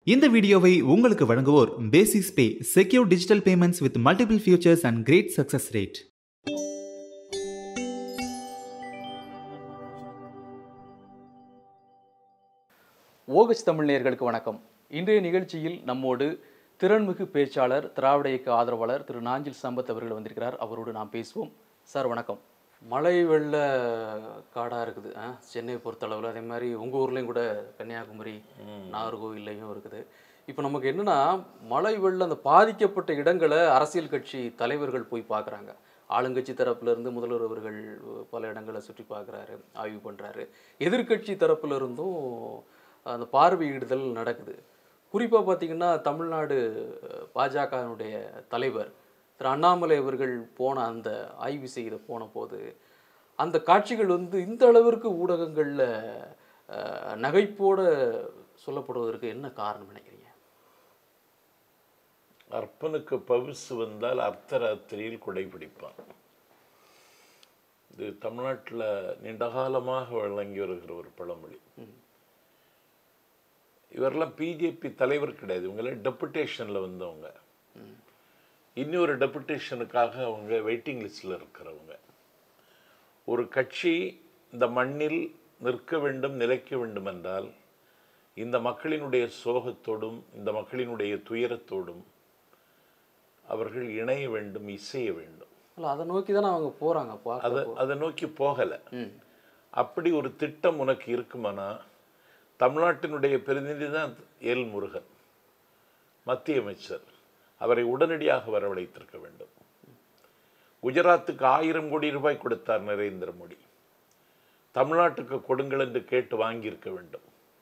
இந்த வீடியோவை உங்களுக்கு வழங்குவோர் பேசிஸ் pay secure digital payments with multiple futures and great success rate ஓகச் தமிழ் நேயர்களுக்கு வணக்கம் இன்றைய நிகழ்ச்சியில் நம்மோடு திறன்மிகு பேச்சாளர் திராவிட இயக்க ஆதரவாளர் திரு நாஞ்சில் சம்பத் அவர்கள் வந்திருக்கிறார் அவரோடு நாம் பேசுவோம் சார் வணக்கம் மழை வெள்ள காடாக இருக்குது ஆ, சென்னையை பொறுத்தளவில் அதே மாதிரி உங்கள் ஊர்லேயும் கூட கன்னியாகுமரி நாகர்கோவில்லையும் இருக்குது இப்போ நமக்கு என்னன்னா மழை வெள்ள அந்த பாதிக்கப்பட்ட இடங்களை அரசியல் கட்சி தலைவர்கள் போய் பார்க்குறாங்க ஆளுங்கட்சி தரப்புல இருந்து முதல்வர் அவர்கள் பல இடங்களை சுற்றி பார்க்குறாரு ஆய்வு பண்ணுறாரு எதிர்க்கட்சி தரப்புல இருந்தும் அந்த பார்வையிடுதல் நடக்குது குறிப்பாக பார்த்தீங்கன்னா தமிழ்நாடு பாஜகவினுடைய தலைவர் திரு அண்ணாமலை அவர்கள் போன அந்த ஆய்வு செய்த போன போது அந்த காட்சிகள் வந்து இந்த அளவிற்கு ஊடகங்களில் நகைப்போட சொல்லப்படுவதற்கு என்ன காரணம் நினைக்கிறீங்க அற்பனுக்கு பவுசு வந்தால் அர்த்தராத்திரியில் குடைபிடிப்பான் இது தமிழ்நாட்டில் நீண்டகாலமாக வழங்கி வருகிற ஒரு பழமொழி இவரெல்லாம் பிஜேபி தலைவர் கிடையாது இவங்கெல்லாம் டெபுட்டேஷனில் வந்தவங்க இன்னொரு டெபுட்டேஷனுக்காக அவங்க வெயிட்டிங் லிஸ்டில் இருக்கிறவங்க ஒரு கட்சி இந்த மண்ணில் நிற்க வேண்டும் நிலைக்க வேண்டும் என்றால் இந்த மக்களினுடைய சோகத்தோடும் இந்த மக்களினுடைய துயரத்தோடும் அவர்கள் இணைய வேண்டும் இசைய வேண்டும் இல்லை அதை நோக்கி தானே அவங்க போகிறாங்க அதை பார்க்க அதை நோக்கி போகலை ம் அப்படி ஒரு திட்டம் உனக்கு இருக்குமானா தமிழ்நாட்டினுடைய பிரதிநிதி தான் எல் முருகன் மத்திய அமைச்சர் அவரை உடனடியாக வரவழைத்திருக்க வேண்டும் குஜராத்துக்கு ஆயிரம் கோடி ரூபாய் கொடுத்தார் நரேந்திர மோடி தமிழ்நாட்டுக்கு கொடுங்கள் என்று கேட்டு வாங்கியிருக்க வேண்டும்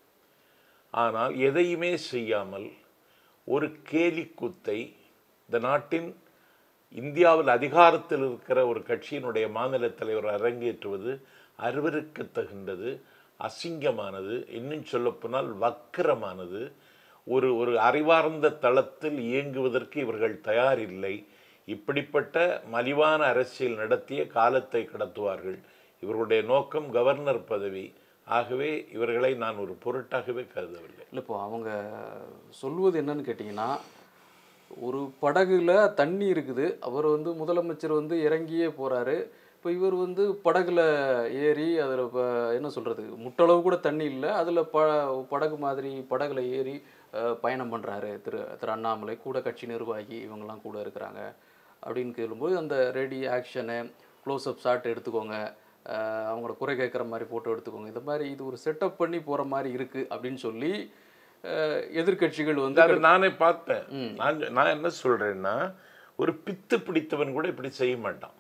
ஆனால் எதையுமே செய்யாமல் ஒரு கேலிக்கூத்தை இந்த நாட்டின் இந்தியாவில் அதிகாரத்தில் இருக்கிற ஒரு கட்சியினுடைய மாநில தலைவர் அரங்கேற்றுவது அருவருக்கத்தகுந்தது அசிங்கமானது இன்னும் சொல்லப்போனால் வக்கிரமானது ஒரு ஒரு அறிவார்ந்த தளத்தில் இயங்குவதற்கு இவர்கள் தயாரில்லை இப்படிப்பட்ட மலிவான அரசியல் நடத்திய காலத்தை கடத்துவார்கள் இவர்களுடைய நோக்கம் கவர்னர் பதவி ஆகவே இவர்களை நான் ஒரு பொருட்டாகவே கருதவில்லை இல்லை இப்போ அவங்க சொல்வது என்னன்னு கேட்டிங்கன்னா ஒரு படகுல தண்ணி இருக்குது அவர் வந்து முதலமைச்சர் வந்து இறங்கியே போகிறாரு இப்போ இவர் வந்து படகுல ஏறி அதில் இப்போ என்ன சொல்கிறது முட்டளவு கூட தண்ணி இல்லை அதில் ப படகு மாதிரி படகுல ஏறி அஹ், பயணம் பண்ணுறாரு திரு திரு அண்ணாமலை கூட கட்சி நிர்வாகி இவங்கெல்லாம் கூட இருக்கிறாங்க அப்படின்னு கேளும்போது அந்த ரெடி ஆக்ஷனு க்ளோஸ்அப் ஷாட் எடுத்துக்கோங்க அஹ், அவங்களோட குறை கேட்குற மாதிரி ஃபோட்டோ எடுத்துக்கோங்க இந்த மாதிரி இது ஒரு செட்டப் பண்ணி போகிற மாதிரி இருக்குது அப்படின்னு சொல்லி அஹ், எதிர்க்கட்சிகள் வந்து அதை நானே பார்த்தேன் நான் சொ- நான் என்ன சொல்றேன்னா ஒரு பித்து பிடித்தவன் கூட இப்படி செய்ய மாட்டான்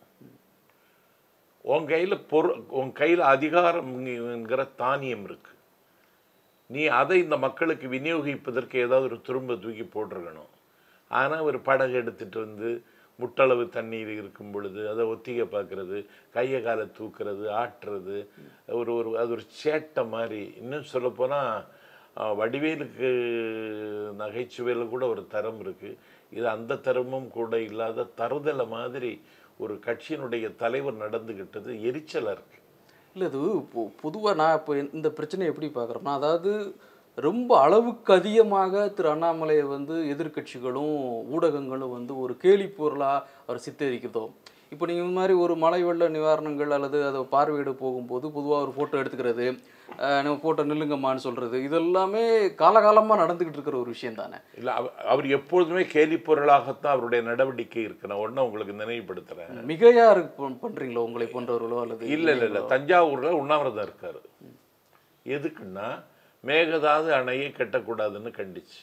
உன் கையில பொரு உன் கையில அதிகாரம் என்கிற தானியம் இருக்கு நீ அதை இந்த மக்களுக்கு விநியோகிப்பதற்கு ஏதாவது ஒரு துரும்ப தூக்கி போட்டிருக்கணும் ஆனா ஒரு படகு எடுத்துட்டு வந்து முட்டளவு தண்ணீர் இருக்கும் பொழுது அதை ஒத்திகை பார்க்கறது கையை காலை தூக்குறது ஆட்டுறது ஒரு ஒரு அது ஒரு சேட்டை மாதிரி இன்னும் சொல்லப்போனால் வடிவேலுக்கு நகைச்சுவையில் கூட ஒரு தரம் இருக்கு இது அந்த தரமும் கூட இல்லாத தருதலை மாதிரி ஒரு கட்சியினுடைய தலைவர் நடந்துகிட்டது எரிச்சலாக இருக்கு இல்லை இது பொதுவாக நான் இப்போ இந்த பிரச்சனையை எப்படி பார்க்குறோம்னா அதாவது ரொம்ப அளவுக்கு அதிகமாக திரு அண்ணாமலையை வந்து எதிர்க்கட்சிகளும் ஊடகங்களும் வந்து ஒரு கேலி பொருளாக அவர் சித்தரிக்கிறதோ இப்போ நீங்கள் இந்த மாதிரி ஒரு மழை வெள்ள நிவாரணங்கள் அல்லது அதை பார்வையிட போகும்போது பொதுவாக ஒரு ஃபோட்டோ எடுத்துக்கிறது அஹ் நம்ம ஃபோட்டோ நில்லுங்கம்மான்னு சொல்கிறது இதெல்லாமே காலகாலமாக நடந்துக்கிட்டு இருக்கிற ஒரு விஷயம் தானே இல்லை அவர் எப்பொழுதுமே கேலி பொருளாகத்தான் அவருடைய நடவடிக்கை இருக்கு நான் ஒன்று உங்களுக்கு நினைவுபடுத்துறேன் மிகையா இருக்கு பண்ணுறீங்களோ உங்களை போன்றவர்களோ அல்லது இல்லை இல்லை இல்லை தஞ்சாவூர்ல உண்ணாவிரதம் இருக்காரு எதுக்குன்னா மேகதாது அணையை கட்டக்கூடாதுன்னு கண்டிச்சு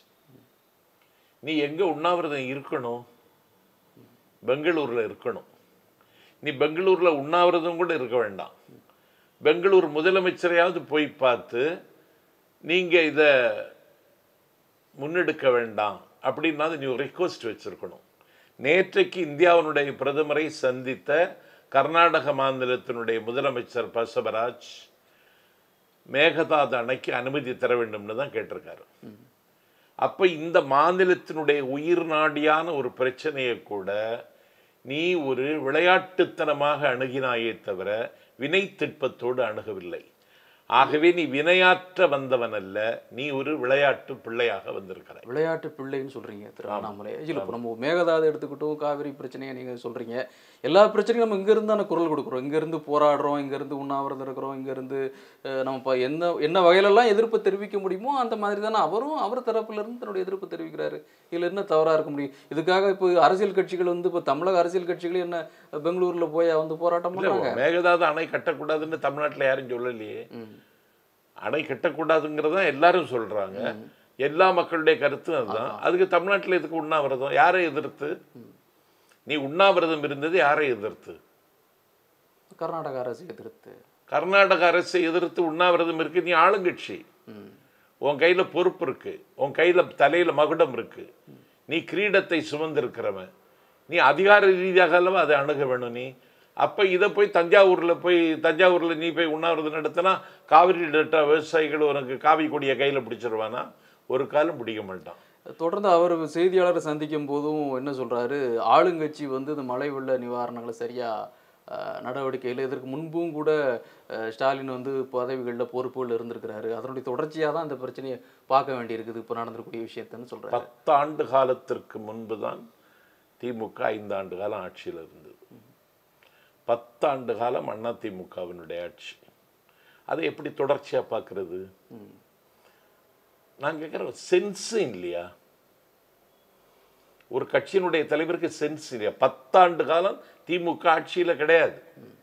நீ எங்க உண்ணாவிரதம் இருக்கணும் பெங்களூர்ல இருக்கணும் நீ பெங்களூர்ல உண்ணாவிரதம் கூட இருக்க வேண்டாம் பெங்களூர் முதலமைச்சரையாவது போய் பார்த்து நீங்க இத முன்னெடுக்க வேண்டாம் அப்படின்னாவது நீ ஒரு ரிக்வஸ்ட் வச்சிருக்கணும் நேற்றைக்கு இந்தியாவினுடைய பிரதமரை சந்தித்த கர்நாடக மாநிலத்தினுடைய முதலமைச்சர் பசவராஜ் மேகதாது அணைக்கு அனுமதி தர வேண்டும்னு தான் கேட்டிருக்காரு அப்ப இந்த மாநிலத்தினுடைய உயிர் நாடியான ஒரு பிரச்சனையை கூட நீ ஒரு விளையாட்டுத்தனமாக அணுகினாயே தவிர வினை திட்பத்தோடு அணுகவில்லை ஆகவே நீ வினையாற்ற வந்தவன் அல்ல நீ ஒரு விளையாட்டு பிள்ளையாக வந்திருக்கிறாய் விளையாட்டு பிள்ளைன்னு சொல்றீங்க திரு அண்ணாமலை இல்லை இப்போ நம்ம மேகதாது எடுத்துக்கிட்டோம் காவிரி பிரச்சனையை நீங்க சொல்றீங்க எல்லா பிரச்சனையும் நம்ம இங்க இருந்து தானே குரல் கொடுக்குறோம் இங்க இருந்து போராடுறோம் இங்க இருந்து உண்ணாவிரதம் இருக்கிறோம் இங்க இருந்து அஹ், நம்ம இப்போ என்ன என்ன வகையிலெல்லாம் எதிர்ப்பு தெரிவிக்க முடியுமோ அந்த மாதிரி தானே அவரும் அவர் தரப்புல இருந்து தன்னுடைய எதிர்ப்பு தெரிவிக்கிறாரு இதுல என்ன தவறா இருக்க முடியும் இதுக்காக இப்போ அரசியல் கட்சிகள் வந்து இப்போ தமிழக அரசியல் கட்சிகள் என்ன பெங்களூர்ல போய் வந்து போராட்டம் இல்ல, பண்றாங்க மேகதாது அணை கட்டக்கூடாதுன்னு தமிழ்நாட்டுல யாரும் சொல்லலையே ம். அணை கட்டக்கூடாதுங்கிறத எல்லாரும் சொல்றாங்க எல்லா மக்களுடைய கருத்தும் அதுதான் அதுக்கு தமிழ்நாட்டுல எதுக்கு உண்ணாவிரதம் யாரை எதிர்த்து நீ உண்ணாவிரதம் இருந்தது யாரை எதிர்த்து கர்நாடக அரசு எதிர்த்து கர்நாடக அரசை எதிர்த்து உண்ணாவிரதம் இருக்கு நீ ஆளுங்கட்சி ம். உன் கையில பொறுப்பு இருக்கு உன் கையில தலையில மகுடம் இருக்கு நீ கிரீடத்தை சுமந்திருக்கிறவன் நீ அதிகார ரீதியாக அல்லவா அதை அணுக வேணும் நீ அப்ப இதை போய் தஞ்சாவூர்ல போய் தஞ்சாவூர்ல நீ போய் உண்ணாவிரதம் நடத்தினா காவிரி டெல்டா விவசாயிகள் உனக்கு காவி கொடியை கையில பிடிச்சிருவானா ஒரு காலம் பிடிக்க மாட்டான் தொடர்ந்து அவர் செய்தியாளரை சந்திக்கும் போதும் என்ன சொல்றாரு ஆளுங்கட்சி வந்து இந்த மழை வெள்ள நிவாரணங்களை சரியா அஹ், நடவடிக்கையில் இதற்கு முன்பும் கூட அஹ், ஸ்டாலின் வந்து பதவிகளில் பொறுப்புகள் இருந்திருக்கிறாரு அதனுடைய தொடர்ச்சியாக தான் இந்த பிரச்சனையை பார்க்க வேண்டியிருக்குது இப்போ நடந்திருக்கக்கூடிய விஷயத்தன்னு சொல்றாரு பத்தாண்டு காலத்திற்கு முன்புதான் திமுக ஐந்தாண்டு காலம் ஆட்சியில் இருந்தது பத்தாண்டு காலம் அண்ணா திமுகவினுடைய ஆட்சி அதை எப்படி தொடர்ச்சியா பார்க்கிறது நான் கேட்குறேன் சென்ஸ் இல்லையா ஒரு கட்சியினுடைய தலைவருக்கு சென்ஸ் இல்லையா பத்தாண்டு காலம் திமுக ஆட்சியில கிடையாது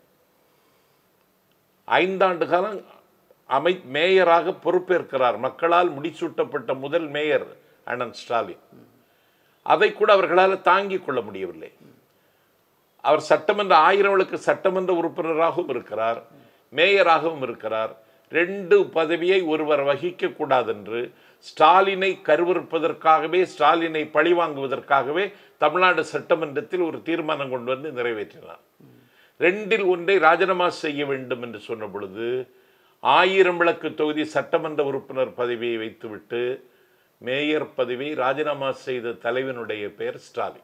ஐந்தாண்டு காலம் அமை மேயராக பொறுப்பேற்கிறார் மக்களால் முடிசூட்டப்பட்ட முதல் மேயர் அண்ணன் ஸ்டாலின் அதை கூட அவர்களால் தாங்கிக் கொள்ள முடியவில்லை அவர் சட்டமன்ற ஆயிரங்களுக்கு சட்டமன்ற உறுப்பினராகவும் இருக்கிறார் மேயராகவும் இருக்கிறார் ரெண்டு பதவியை ஒருவர் வகிக்க கூடாதென்று ஸ்டாலினை கருவறுப்பதற்காகவே ஸ்டாலினை பழிவாங்குவதற்காகவே தமிழ்நாடு சட்டமன்றத்தில் ஒரு தீர்மானம் கொண்டு வந்து நிறைவேற்றினார் ரெண்டில் ஒன்றை ராஜினாமா செய்ய வேண்டும் என்று சொன்ன பொழுது ஆயிரம் விளக்கு தொகுதி சட்டமன்ற உறுப்பினர் பதவியை வைத்துவிட்டு மேயர் பதவியை ராஜினாமா செய்த தலைவனுடைய பெயர் ஸ்டாலின்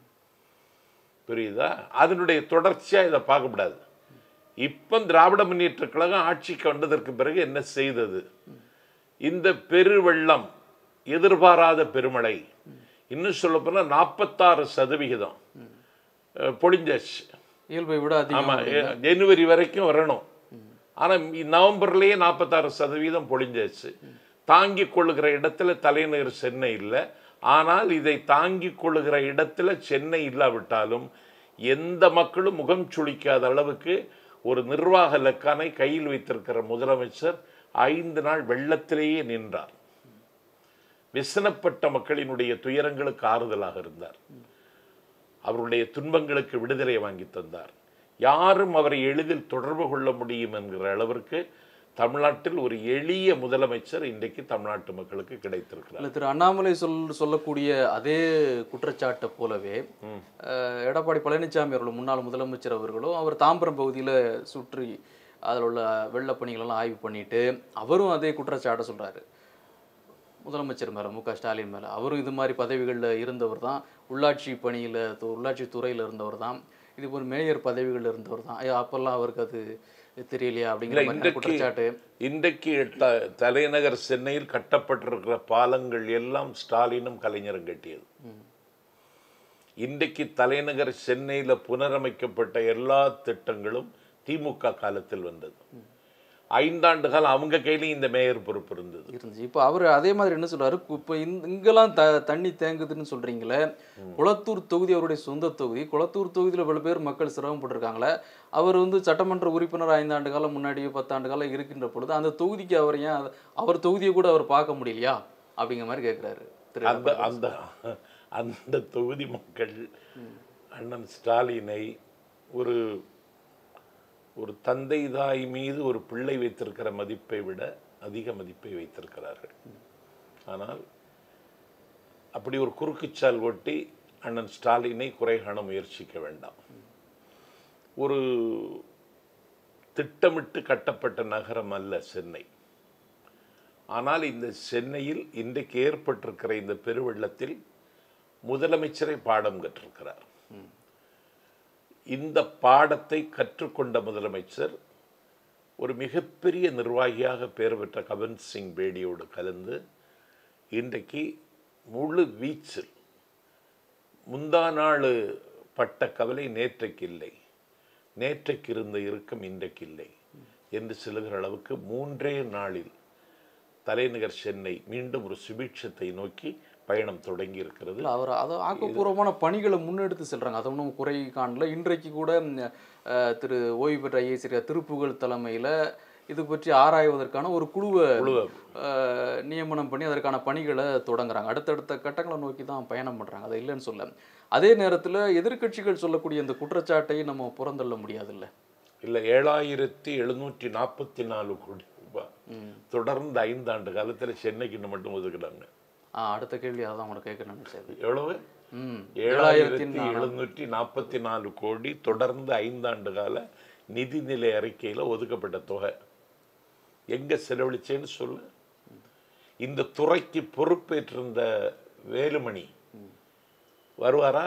புரியுதா அதனுடைய தொடர்ச்சியா இதை பார்க்கக்கூடாது இப்போ திராவிட முன்னேற்ற கழகம் ஆட்சிக்கு வந்ததற்கு பிறகு என்ன செய்தது இந்த பெருவெள்ளம் எதிர்பாராத பெருமழை இன்னும் சொல்ல போனா நாற்பத்தாறு சதவிகிதம் அஹ், பொழிஞ்சாச்சு இயல்பை விட ஆமா அதிகம் எ- ஜனவரி வரைக்கும் வரணும் ஆனா இ- நவம்பர்லயே நாற்பத்தாறு சதவீதம் பொழிஞ்சாச்சு தாங்கிக் கொள்ளுகிற இடத்துல தலைநகர் சென்னை இல்லை ஆனால் இதை தாங்கிக் கொள்ளுகிற இடத்துல சென்னை இல்லாவிட்டாலும் எந்த மக்களும் முகம் சுளிக்காத அளவுக்கு ஒரு நிர்வாக லக்கானை கையில் வைத்திருக்கிற முதலமைச்சர் ஐந்து நாள் வெள்ளத்திலேயே நின்றார் விசனப்பட்ட மக்களினுடைய துயரங்களுக்கு ஆறுதலாக இருந்தார் அவருடைய துன்பங்களுக்கு விடுதலை வாங்கி தந்தார் யாரும் அவரை எளிதில் தொடர்பு கொள்ள முடியும் என்கிற அளவிற்கு தமிழ்நாட்டில் ஒரு எளிய முதலமைச்சர் இன்றைக்கு தமிழ்நாட்டு மக்களுக்கு கிடைத்திருக்கிறார் இல்ல திரு அண்ணாமலை சொல் சொல்லக்கூடிய அதே குற்றச்சாட்டை போலவே அஹ், எடப்பாடி பழனிசாமி அவர்கள் முன்னாள் முதலமைச்சர் அவர்களும் அவர் தாம்பரம் பகுதியில் சுற்றி அதில் உள்ள வெள்ளப் பணிகளெல்லாம் ஆய்வு பண்ணிட்டு அவரும் அதே குற்றச்சாட்டை சொல்றாரு முதலமைச்சர் மேலே மு க ஸ்டாலின் மேலே அவரும் இது மாதிரி பதவிகளில் இருந்தவர் தான் உள்ளாட்சி பணியில் உள்ளாட்சி துறையில் இருந்தவர் தான் இது போல் மேயர் பதவிகளில் இருந்தவர் தான் ஐயோ, அப்பெல்லாம் அவருக்கு அது தெரியலையா அப்படிங்கிற இல்ல, மாதிரி இன்றைக்கு குற்றச்சாட்டு இன்றைக்கு த- தலைநகர் சென்னையில் கட்டப்பட்டிருக்கிற பாலங்கள் எல்லாம் ஸ்டாலினும் கலைஞரும் கட்டியது இன்றைக்கு தலைநகர் சென்னையில புனரமைக்கப்பட்ட எல்லா திட்டங்களும் திமுக காலத்தில் வந்தது ஐந்தாண்டு காலம் அவங்க கையிலையும் இந்த மேயர் பொறுப்பு இருந்தது இருந்துச்சு இப்போ அவர் அதே மாதிரி என்ன சொல்றாரு கு- இப்போ இந்த இங்கெல்லாம் த தண்ணி தேங்குதுன்னு சொல்றீங்களே குளத்தூர் தொகுதி அவருடைய சொந்த தொகுதி குளத்தூர் தொகுதியில் இவ்வளவு பேர் மக்கள் சிரமப்பட்டிருக்காங்களே அவர் வந்து சட்டமன்ற உறுப்பினர் ஐந்தாண்டு காலம் முன்னாடி பத்தாண்டு காலம் இருக்கின்ற பொழுது அந்த தொகுதிக்கு அவர் ஏன் அத- அவர் தொகுதியை கூட அவர் பார்க்க முடியலையா அப்படிங்கிற மாதிரி கேட்குறாரு திரு அந்த அந்த அந்த தொகுதி மக்கள் அண்ணன் ஸ்டாலினை ஒரு ஒரு தந்தை தாய் மீது ஒரு பிள்ளை வைத்திருக்கிற மதிப்பை விட அதிக மதிப்பை வைத்திருக்கிறார்கள் ஆனால் அப்படி ஒரு குறுக்குச்சால் ஒட்டி அண்ணன் ஸ்டாலினை குறை காண முயற்சிக்க வேண்டாம் ஒரு திட்டமிட்டு கட்டப்பட்ட நகரம் அல்ல சென்னை ஆனால் இந்த சென்னையில் இன்றைக்கு ஏற்பட்டிருக்கிற இந்த பெருவெள்ளத்தில் முதலமைச்சரை பாடம் கற்றிருக்கிறார் இந்த பாடத்தை கற்றுக்கொண்ட முதலமைச்சர் ஒரு மிகப்பெரிய நிர்வாகியாக பெயர் பெற்ற கபன் சிங் பேடியோடு கலந்து இன்றைக்கு முழு வீச்சில் முந்தா நாள் பட்ட கவலை நேற்றைக்கு இல்லை நேற்றைக்கு இருந்த இறுக்கம் இன்றைக்கு இல்லை என்று சொல்லுகிற அளவுக்கு மூன்றே நாளில் தலைநகர் சென்னை மீண்டும் ஒரு சுபிட்சத்தை நோக்கி பயணம் தொடங்கி இருக்கிறது இல்ல அவர் அதை ஆக்கப்பூர்வமான பணிகளை முன்னெடுத்து செல்றாங்க அதை ஒன்றும் குறை காணல இன்றைக்கு கூட ம், அஹ், திரு ஓய்வு பெற்ற ஐஏஎஸ் திருப்புகழ் தலைமையில இது பற்றி ஆராய்வதற்கான ஒரு குழுவை குழுவை. அஹ், நியமனம் பண்ணி அதற்கான பணிகளை தொடங்குறாங்க அடுத்தடுத்த கட்டங்களை நோக்கி தான் பயணம் பண்றாங்க அதை இல்லைன்னு சொல்ல அதே நேரத்துல எதிர்க்கட்சிகள் சொல்லக்கூடிய இந்த குற்றச்சாட்டை நம்ம புறந்தள்ள முடியாதுல்ல இல்லை ஏழாயிரத்தி எழுநூற்றி நாற்பத்தி நாலு கோடி ரூபாய் தொடர்ந்து ஐந்தாண்டு காலத்தில் சென்னைக்கு மட்டும் ஒதுக்குறாங்க ஆ அடுத்த கேள்வி அதான் உங்களை கேட்க நினைச்சது எவ்வளவு ம் ஏழாயிரத்தி எழுநூற்றி நாற்பத்தி நாலு கோடி தொடர்ந்து ஐந்தாண்டு கால நிதிநிலை அறிக்கையில் ஒதுக்கப்பட்ட தொகை எங்க செலவழிச்சேன்னு சொல்லு இந்த துறைக்கு பொறுப்பேற்றிருந்த வேலுமணி வருவாரா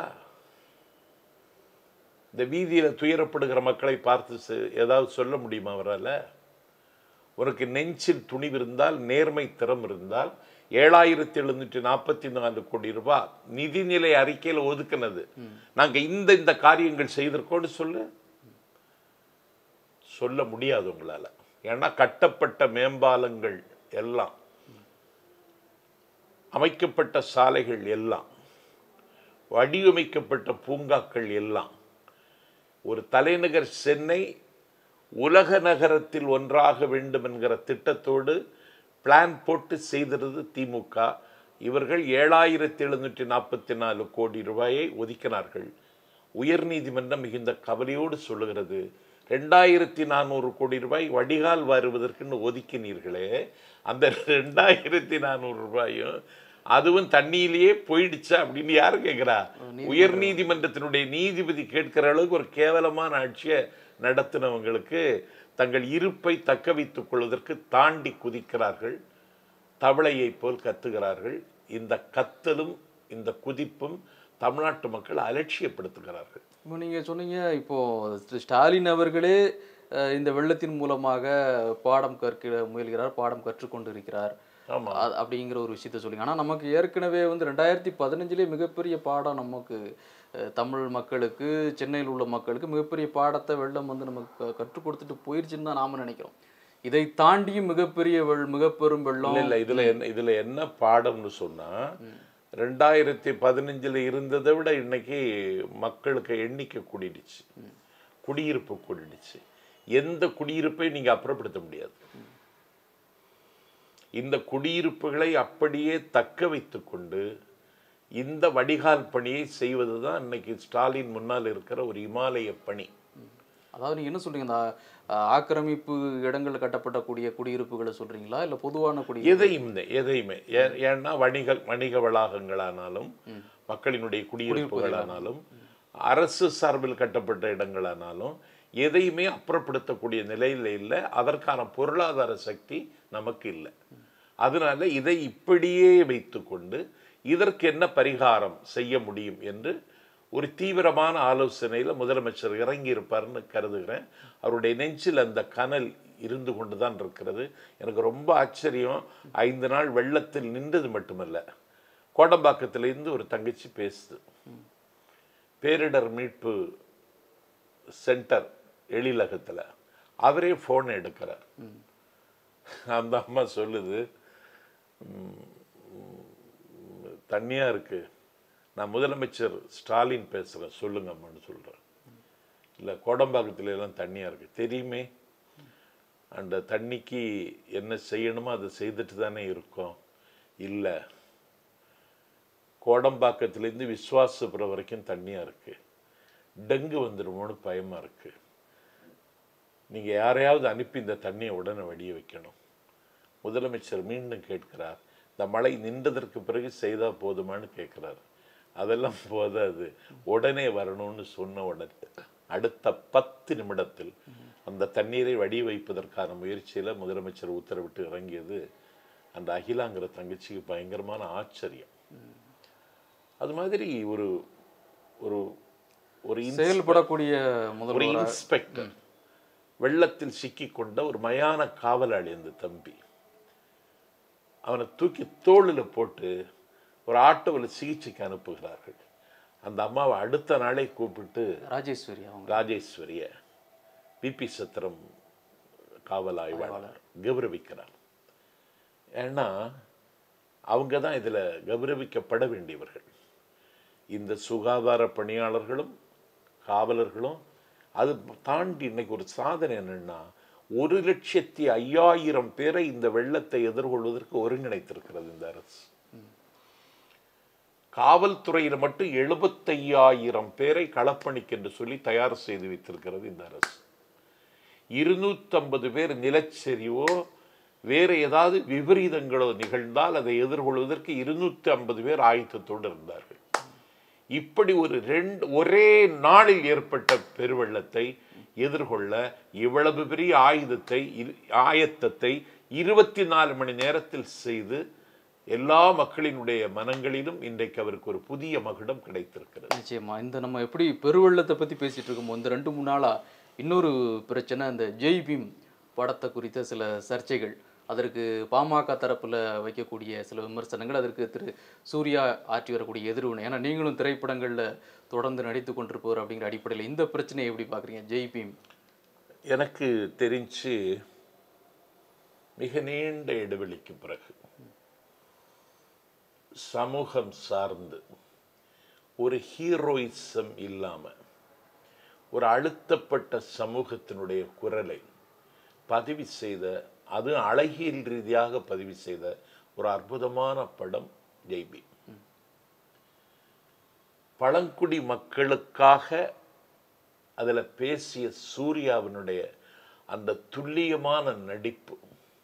இந்த வீதியில துயரப்படுகிற மக்களை பார்த்து செ- ஏதாவது சொல்ல முடியுமா அவரால உனக்கு நெஞ்சில் துணிவு இருந்தால் நேர்மை திறம் இருந்தால் ஏழாயிரத்தி எழுநூற்றி நாற்பத்தி நாலு கோடி ரூபாய் நிதிநிலை அறிக்கையில் ஒதுக்குனது நாங்க இந்த இந்த காரியங்கள் செய்திருக்கோம்னு சொல்லு சொல்ல முடியாது உங்களால ஏன்னா கட்டப்பட்ட மேம்பாலங்கள் எல்லாம் அமைக்கப்பட்ட சாலைகள் எல்லாம் வடிவமைக்கப்பட்ட பூங்காக்கள் எல்லாம் ஒரு தலைநகர் சென்னை உலக நகரத்தில் ஒன்றாக வேண்டும் என்கிற திட்டத்தோடு பிளான் போட்டு செய்திருது திமுக இவர்கள் ஏழாயிரத்தி எழுநூற்றி நாற்பத்தி நாலு கோடி ரூபாயை ஒதுக்கினார்கள் உயர்நீதிமன்றம் மிகுந்த கவலையோடு சொல்லுகிறது ரெண்டாயிரத்தி நானூறு கோடி ரூபாய் வடிகால் வருவதற்குன்னு ஒதுக்கினீர்களே அந்த ரெண்டாயிரத்தி நானூறு ரூபாயும் அதுவும் தண்ணியிலேயே போயிடுச்சா அப்படின்னு யாரு கேட்கிறா உயர் நீதிமன்றத்தினுடைய நீதிபதி கேட்கிற அளவுக்கு ஒரு கேவலமான ஆட்சியை நடத்தினவங்களுக்கு தங்கள் இருப்பை தக்க வைத்துக் கொள்வதற்கு தாண்டி குதிக்கிறார்கள் தவளையைப் போல் கத்துகிறார்கள் இந்த கத்தலும் இந்த குதிப்பும் தமிழ்நாட்டு மக்கள் அலட்சியப்படுத்துகிறார்கள் இப்போ நீங்க சொன்னீங்க இப்போ திரு ஸ்டாலின் அவர்களே அஹ், இந்த வெள்ளத்தின் மூலமாக பாடம் கற்க முயல்கிறார் பாடம் கற்றுக்கொண்டு இருக்கிறார் ஆமா. அ- அப்படிங்கிற ஒரு விஷயத்த சொல்லுங்க ஆனா நமக்கு ஏற்கனவே வந்து ரெண்டாயிரத்தி பதினஞ்சுலேயே மிகப்பெரிய பாடம் நமக்கு அஹ், தமிழ் மக்களுக்கு சென்னையில் உள்ள மக்களுக்கு மிகப்பெரிய பாடத்தை வெள்ளம் வந்து நமக்கு க- கற்றுக் கொடுத்துட்டு போயிருச்சுன்னு தான் நாம நினைக்கிறோம் இதை தாண்டியும் மிகப்பெரிய வெள் மிகப்பெரும் வெள்ளம் இல்ல இல்ல இதுல என்ன இதுல என்ன பாடம்னு சொன்னா ரெண்டாயிரத்தி பதினஞ்சுல இருந்ததை விட இன்னைக்கு மக்களுக்கு எண்ணிக்கை கூடிடுச்சு குடியிருப்பு கூடிடுச்சு எந்த குடியிருப்பையும் நீங்க அப்புறப்படுத்த முடியாது இந்த குடியிருப்புகளை அப்படியே தக்க வைத்துக்கொண்டு இந்த வடிகால் பணியை செய்வது தான் இன்னைக்கு ஸ்டாலின் முன்னால் இருக்கிற ஒரு இமாலய பணி அதாவது நீங்க என்ன சொல்றீங்க இந்த அஹ், ஆக்கிரமிப்பு இடங்கள் கட்டப்படக்கூடிய குடியிருப்புகளை சொல்றீங்களா இல்ல பொதுவான குடி எதையுமே எதையுமே ஏ- ஏன்னா வணிக வணிக வளாகங்களானாலும் மக்களினுடைய குடியிருப்புகளானாலும் அரசு சார்பில் கட்டப்பட்ட இடங்களானாலும் எதையுமே அப்புறப்படுத்தக்கூடிய நிலையில் இல்லை அதற்கான பொருளாதார சக்தி நமக்கு இல்லை அதனால இதை இப்படியே வைத்துக்கொண்டு இதற்கு என்ன பரிகாரம் செய்ய முடியும் என்று ஒரு தீவிரமான ஆலோசனையில் முதலமைச்சர் இறங்கி இருப்பார்னு கருதுகிறேன் அவருடைய நெஞ்சில் அந்த கனல் இருந்து கொண்டு தான் இருக்கிறது எனக்கு ரொம்ப ஆச்சரியம் ஐந்து நாள் வெள்ளத்தில் நின்றது மட்டுமல்ல கோடம்பாக்கத்திலேருந்து ஒரு தங்கச்சி பேசுது பேரிடர் மீட்பு சென்டர் எழிலகத்தில் அவரே ஃபோன் எடுக்கிறார் அந்த அம்மா சொல்லுது "ம், ம், தண்ணியா இருக்கு நான் முதலமைச்சர் ஸ்டாலின் பேசுகிறேன் சொல்லுங்க அம்மான்னு சொல்கிறேன் இல்லை கோடம்பாக்கத்துல எல்லாம் தண்ணியா இருக்கு தெரியுமே அந்த தண்ணிக்கு என்ன செய்யணுமோ அதை செய்துட்டு தானே இருக்கோம் இல்லை கோடம்பாக்கத்துலேருந்து விஸ்வாசபுரம் வரைக்கும் தண்ணியா இருக்கு டெங்கு வந்துடுமோன்னு பயமா இருக்கு நீங்க யாரையாவது அனுப்பி இந்த தண்ணியை உடனே வடிய வைக்கணும் முதலமைச்சர் மீண்டும் கேட்கிறார் இந்த மழை நின்றதற்கு பிறகு செய்தா போதுமான்னு கேட்கிறார் அதெல்லாம் போதாது உடனே வரணும்னு சொன்ன உடனே அடுத்த பத்து நிமிடத்தில் அந்த தண்ணீரை வடி வைப்பதற்கான முயற்சியில முதலமைச்சர் உத்தரவிட்டு இறங்கியது அந்த அகிலாங்கிற தங்கச்சிக்கு பயங்கரமான ஆச்சரியம் அது மாதிரி ஒரு ஒரு ஒரு ins- செயல்படக்கூடிய ஒரு முதல்வர் இன்ஸ்பெக்டர் வெள்ளத்தில் சிக்கிக்கொண்ட ஒரு மயான காவலாளி அந்த தம்பி அவனை தூக்கி தோளில் போட்டு ஒரு ஆட்டோவில் சிகிச்சைக்கு அனுப்புகிறார்கள் அந்த அம்மாவை அடுத்த நாளே கூப்பிட்டு ராஜேஸ்வரி அவங்க ராஜேஸ்வரிய பிபி சத்திரம் காவல் ஆய்வாளர் கௌரவிக்கிறார் ஏன்னா அவங்க தான் இதில் கௌரவிக்கப்பட வேண்டியவர்கள் இந்த சுகாதார பணியாளர்களும் காவலர்களும் அது தாண்டி இன்னைக்கு ஒரு சாதனை என்னன்னா ஒரு லட்சத்தி ஐயாயிரம் பேரை இந்த வெள்ளத்தை எதிர்கொள்வதற்கு ஒருங்கிணைத்திருக்கிறது இந்த அரசு காவல்துறையில் மட்டும் எழுபத்தையாயிரம் பேரை களப்பணிக்கு என்று சொல்லி தயார் செய்து வைத்திருக்கிறது இந்த அரசு இருநூத்தம்பது பேர் நிலச்சரிவோ வேறு ஏதாவது விபரீதங்களோ நிகழ்ந்தால் அதை எதிர்கொள்வதற்கு இருநூத்தி ஐம்பது பேர் ஆயத்தத்தோடு இருந்தார்கள் இப்படி ஒரு ரெண்டு ஒரே நாளில் ஏற்பட்ட பெருவெள்ளத்தை எதிர்கொள்ள இவ்வளவு பெரிய ஆயுதத்தை இரு- ஆயத்தத்தை இருபத்தி நாலு மணி நேரத்தில் செய்து எல்லா மக்களினுடைய மனங்களிலும் இன்றைக்கு அவருக்கு ஒரு புதிய மகுடம் கிடைத்திருக்கிறது நிச்சயமா இந்த நம்ம எப்படி பெருவெள்ளத்தை பத்தி பேசிட்டு இருக்கோமோ இந்த ரெண்டு மூணு நாளா இன்னொரு பிரச்சனை அந்த ஜெய் பீம் படத்தை குறித்த சில சர்ச்சைகள் அதற்கு பாமக தரப்புல வைக்கக்கூடிய சில விமர்சனங்கள் அதற்கு திரு சூர்யா ஆற்றி வரக்கூடிய எதிர்வினை ஏன்னா நீங்களும் திரைப்படங்கள்ல தொடர்ந்து நடித்து கொண்டிருப்பவர் அப்படிங்கிற அடிப்படையில் இந்த பிரச்சனையை எப்படி பார்க்குறீங்க ஜெய் பீம் எனக்கு தெரிஞ்சு மிக நீண்ட இடைவெளிக்கு பிறகு சமூகம் சார்ந்து ஒரு ஹீரோயிசம் இல்லாம ஒரு அழுத்தப்பட்ட சமூகத்தினுடைய குரலை பதிவு செய்த அது அழகியல் ரீதியாக பதிவு செய்த ஒரு அற்புதமான படம் ஜெய்பி பழங்குடி மக்களுக்காக அதில் பேசிய சூர்யாவினுடைய அந்த துல்லியமான நடிப்பு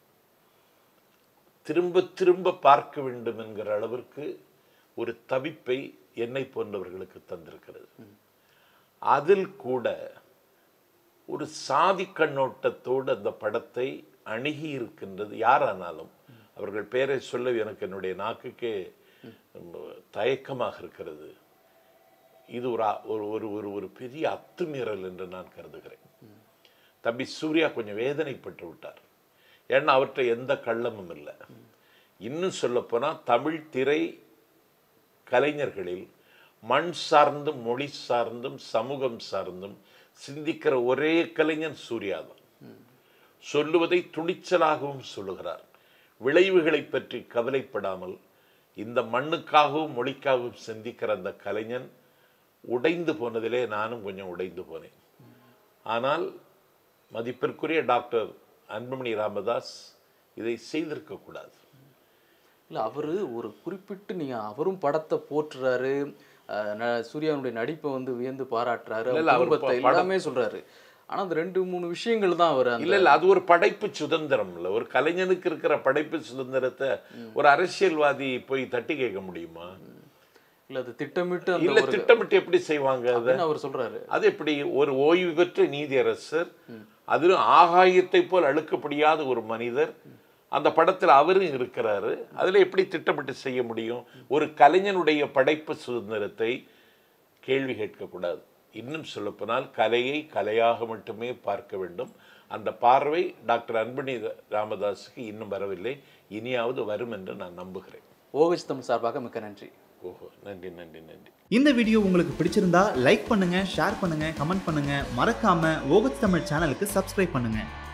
திரும்ப திரும்ப பார்க்க வேண்டும் என்கிற அளவிற்கு ஒரு தவிப்பை என்னை போன்றவர்களுக்கு தந்திருக்கிறது அதில் கூட ஒரு சாதி கண்ணோட்டத்தோடு அந்த படத்தை அணுகி இருக்கின்றது யாரானாலும் அவர்கள் பெயரை சொல்ல எனக்கு என்னுடைய நாக்குக்கே தயக்கமாக இருக்கிறது இது ஒரு அ- ஒரு ஒரு ஒரு ஒரு பெரிய அத்துமீறல் என்று நான் கருதுகிறேன் தம்பி சூர்யா கொஞ்சம் வேதனைப்பட்டு விட்டார் ஏன்னா அவர்கிட்ட எந்த கள்ளமும் இல்லை இன்னும் சொல்லப்போனா தமிழ் திரை கலைஞர்களில் மண் சார்ந்தும் மொழி சார்ந்தும் சமூகம் சார்ந்தும் சிந்திக்கிற ஒரே கலைஞன் சூர்யா தான் சொல்லுவதை துணிச்சலாகவும் சொல்லுகிறார் விளைவுகளை பற்றி கவலைப்படாமல் இந்த மண்ணுக்காகவும் மொழிக்காகவும் சிந்திக்கிற அந்த கலைஞன் உடைந்து போனதிலே நானும் கொஞ்சம் உடைந்து போனேன் ஆனால் மதிப்பிற்குரிய டாக்டர் அன்புமணி ராமதாஸ் இதை செய்திருக்க கூடாது இல்ல அவரு ஒரு குறிப்பிட்டு நீங்க அவரும் படத்தை போற்றுறாரு அஹ் ந- சூர்யாவுடைய நடிப்பை வந்து வியந்து பாராட்டுறாரு இல்ல, அவர் இல்ல, அவர் குடும்பத்தை ப- படம் எல்லாமே சொல்றாரு ஆனா அந்த ரெண்டு மூணு விஷயங்கள் தான் அவர் அந்த இல்ல இல்ல அது ஒரு படைப்பு சுதந்திரம் இல்ல ஒரு கலைஞனுக்கு இருக்கிற படைப்பு சுதந்திரத்தை ஒரு அரசியல்வாதி போய் தட்டி கேட்க முடியுமா இல்ல அது திட்டமிட்டு அந்த இல்ல ஒரு திட்டமிட்டு எப்படி செய்வாங்க அதை அப்படின்னு அவர் சொல்றாரு அது எப்படி ஒரு ஓய்வு பெற்ற நீதியரசர் அதிலும் ஆகாயத்தை போல் அழுக்கப்படியாத ஒரு மனிதர் அந்த படத்தில் அவரும் இருக்கிறாரு அதுல எப்படி திட்டமிட்டு செய்ய முடியும் ஒரு கலைஞனுடைய படைப்பு சுதந்திரத்தை கேள்வி கேட்கக்கூடாது இன்னும் சொல்லப்போனால் கலையை கலையாக மட்டுமே பார்க்க வேண்டும் அந்த பார்வை டாக்டர் அன்புணி ராமதாஸுக்கு இன்னும் வரவில்லை இனியாவது வரும் என்று நான் நம்புகிறேன் ஓகச் தமிழ் சார்பாக மிக்க நன்றி ஓஹோ நன்றி நன்றி நன்றி இந்த வீடியோ உங்களுக்கு பிடிச்சிருந்தா லைக் பண்ணுங்க ஷேர் பண்ணுங்க கமெண்ட் பண்ணுங்க மறக்காம ஓகத் தமிழ் சேனலுக்கு சப்ஸ்கிரைப் பண்ணுங்க